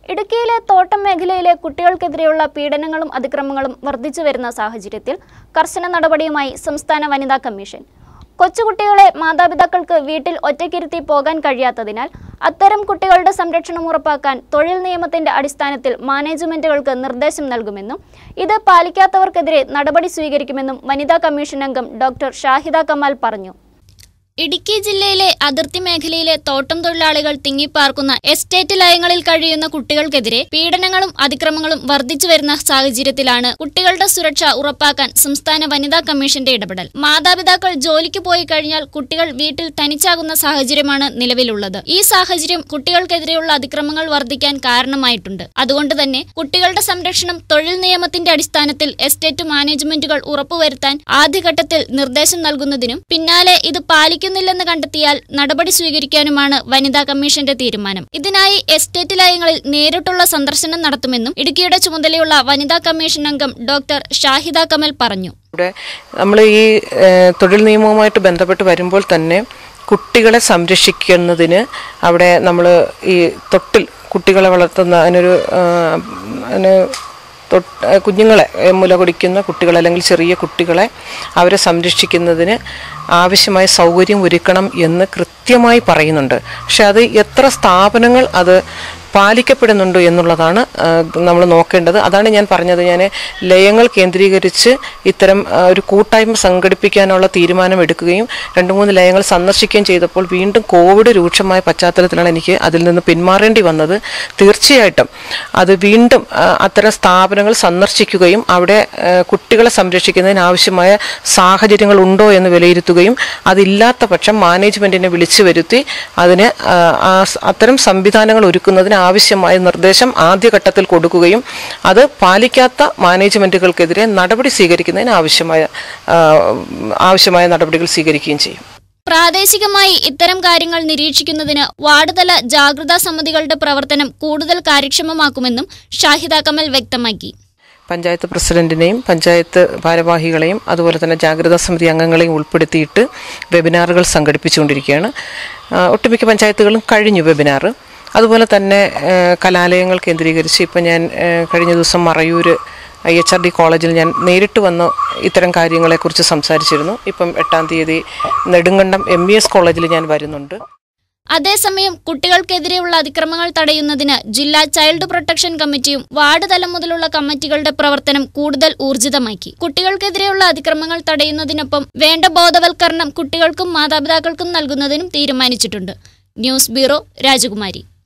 ഇടുക്കിയിലെ തോട്ടം മേഖലയിലെ കുട്ടികൾക്കെതിരെയുള്ള പീഡനങ്ങളും അതിക്രമങ്ങളും വർദ്ധിച്ചു വരുന്ന സാഹചര്യത്തിൽ കർശന നടപടിയുമായി സംസ്ഥാന വനിതാ കമ്മീഷൻ കൊച്ചുകുട്ടികളെ മാതാപിതാക്കൾക്ക് വീട്ടിൽ ഒറ്റയ്ക്കിരുത്തി പോകാൻ കഴിയാത്തതിനാൽ അത്തരം കുട്ടികളുടെ സംരക്ഷണം ഉറപ്പാക്കാൻ തൊഴിൽ നിയമത്തിന്റെ അടിസ്ഥാനത്തിൽ മാനേജ്മെന്റുകൾക്ക് നിർദ്ദേശം നൽകുമെന്നും ഇത് പാലിക്കാത്തവർക്കെതിരെ നടപടി സ്വീകരിക്കുമെന്നും വനിതാ കമ്മീഷൻ അംഗം ഡോക്ടർ ഷാഹിദ കമാൽ പറഞ്ഞു ഇടുക്കി ജില്ലയിലെ അതിർത്തി മേഖലയിലെ തോട്ടം തൊഴിലാളികൾ തിങ്ങിപ്പാർക്കുന്ന എസ്റ്റേറ്റ് ലയങ്ങളിൽ കഴിയുന്ന കുട്ടികൾക്കെതിരെ പീഡനങ്ങളും അതിക്രമങ്ങളും വർദ്ധിച്ചു വരുന്ന സാഹചര്യത്തിലാണ് കുട്ടികളുടെ സുരക്ഷ ഉറപ്പാക്കാൻ സംസ്ഥാന വനിതാ കമ്മീഷന്റെ ഇടപെടൽ മാതാപിതാക്കൾ ജോലിക്ക് പോയി കഴിഞ്ഞാൽ കുട്ടികൾ വീട്ടിൽ തനിച്ചാകുന്ന സാഹചര്യമാണ് നിലവിലുള്ളത് ഈ സാഹചര്യം കുട്ടികൾക്കെതിരെയുള്ള അതിക്രമങ്ങൾ വർദ്ധിക്കാൻ കാരണമായിട്ടുണ്ട് അതുകൊണ്ട് തന്നെ കുട്ടികളുടെ സംരക്ഷണം തൊഴിൽ നിയമത്തിന്റെ അടിസ്ഥാനത്തിൽ എസ്റ്റേറ്റ് മാനേജ്മെന്റുകൾ ഉറപ്പുവരുത്താൻ ആദ്യഘട്ടത്തിൽ നിർദ്ദേശം നൽകുന്നതിനും പിന്നാലെ ഇത് പാലിക്കുന്നില്ലെന്ന് കണ്ടെത്തിയാൽ നടപടി സ്വീകരിക്കാനുമാണ് വനിതാ കമ്മീഷന്റെ തീരുമാനം ഇതിനായി എസ്റ്റേറ്റ് ലയങ്ങളിൽ നേരിട്ടുള്ള സന്ദർശനം നടത്തുമെന്നും ഇടുക്കിയുടെ ചുമതലയുള്ള വനിതാ കമ്മീഷൻ അംഗം ഡോക്ടർ ഷാഹിദ കമൽ പറഞ്ഞു ഇവിടെ നമ്മൾ ഈ ഏഹ്, തൊഴിൽ നിയമവുമായിട്ട് ബന്ധപ്പെട്ട് വരുമ്പോൾ തന്നെ കുട്ടികളെ സംരക്ഷിക്കുന്നതിന് അവിടെ നമ്മൾ ഈ തൊട്ടിൽ കുട്ടികളെ വളർത്തുന്ന അതിനൊരു ആഹ്, അതിന് തൊട്ട് ഏഹ്, കുഞ്ഞുങ്ങളെ ഏഹ്, മുല കുടിക്കുന്ന കുട്ടികളെ അല്ലെങ്കിൽ ചെറിയ കുട്ടികളെ അവരെ സംരക്ഷിക്കുന്നതിന് ആവശ്യമായ സൗകര്യം ഒരുക്കണം എന്ന് കൃത്യമായി പറയുന്നുണ്ട് പക്ഷെ അത് എത്ര സ്ഥാപനങ്ങൾ അത് പാലിക്കപ്പെടുന്നുണ്ട് എന്നുള്ളതാണ് നമ്മൾ നോക്കേണ്ടത് അതാണ് ഞാൻ പറഞ്ഞത് ഞാൻ ലയങ്ങൾ കേന്ദ്രീകരിച്ച് ഇത്തരം ആ, ഒരു കൂട്ടായ്മ സംഘടിപ്പിക്കാനുള്ള തീരുമാനം എടുക്കുകയും രണ്ട് മൂന്ന് ലയങ്ങൾ സന്ദർശിക്കുകയും ചെയ്തപ്പോൾ വീണ്ടും കോവിഡ് രൂക്ഷമായ പശ്ചാത്തലത്തിലാണ് എനിക്ക് അതിൽ നിന്ന് പിന്മാറേണ്ടി വന്നത് തീർച്ചയായിട്ടും അത് വീണ്ടും ആ, അത്തരം സ്ഥാപനങ്ങൾ സന്ദർശിക്കുകയും അവിടെ ആ, കുട്ടികളെ സംരക്ഷിക്കുന്നതിന് ആവശ്യമായ സാഹചര്യങ്ങൾ ഉണ്ടോ എന്ന് വിലയിരുത്തുകയും അതില്ലാത്ത പക്ഷം മാനേജ്മെന്റിനെ വിളിച്ചു വരുത്തി അതിന് ആ, ആ സ് അത്തരം സംവിധാനങ്ങൾ ഒരുക്കുന്നതിന് ആവശ്യമായ നിർദ്ദേശം ആദ്യഘട്ടത്തിൽ കൊടുക്കുകയും അത് പാലിക്കാത്ത മാനേജ്മെന്റുകൾക്കെതിരെ നടപടി സ്വീകരിക്കുന്നതിന് ആവശ്യമായ ആ, ആവശ്യമായ നടപടികൾ സ്വീകരിക്കുകയും ചെയ്യും പ്രാദേശികമായി ഇത്തരം കാര്യങ്ങൾ നിരീക്ഷിക്കുന്നതിന് വാർഡ് തല ജാഗ്രതാ സമിതികളുടെ പ്രവർത്തനം കൂടുതൽ കാര്യക്ഷമമാക്കുമെന്നും ഷാഹിദ കമൽ വ്യക്തമാക്കി പഞ്ചായത്ത് പ്രസിഡന്റിനെയും പഞ്ചായത്ത് ഭാരവാഹികളെയും അതുപോലെ തന്നെ ജാഗ്രതാ സമിതി അംഗങ്ങളെയും ഉൾപ്പെടുത്തിയിട്ട് വെബിനാറുകൾ സംഘടിപ്പിച്ചുകൊണ്ടിരിക്കുകയാണ് ആ, ഒട്ടുമിക്ക പഞ്ചായത്തുകളും കഴിഞ്ഞു വെബിനാർ അതുപോലെ തന്നെ ആ, കലാലയങ്ങൾ കേന്ദ്രീകരിച്ച് ഇപ്പം ഞാൻ ആ, കഴിഞ്ഞ ദിവസം Marayoor I H R D കോളേജിൽ ഞാൻ നേരിട്ട് വന്ന് ഇത്തരം കാര്യങ്ങളെക്കുറിച്ച് സംസാരിച്ചിരുന്നു ഇപ്പം എട്ടാം തീയതി നെടുങ്കണ്ടം എം ഇ എസ് കോളേജിൽ ഞാൻ വരുന്നുണ്ട് അതേസമയം കുട്ടികൾക്കെതിരെയുള്ള അതിക്രമങ്ങൾ തടയുന്നതിന് ജില്ലാ ചൈൽഡ് പ്രൊട്ടക്ഷൻ കമ്മിറ്റിയും വാർഡ് തലം മുതലുള്ള കമ്മിറ്റികളുടെ പ്രവർത്തനം കൂടുതൽ ഊർജിതമാക്കി കുട്ടികൾക്കെതിരെയുള്ള അതിക്രമങ്ങൾ തടയുന്നതിനൊപ്പം വേണ്ട ബോധവൽക്കരണം കുട്ടികൾക്കും മാതാപിതാക്കൾക്കും നൽകുന്നതിനും തീരുമാനിച്ചിട്ടുണ്ട് ന്യൂസ് ബ്യൂറോ രാജകുമാരി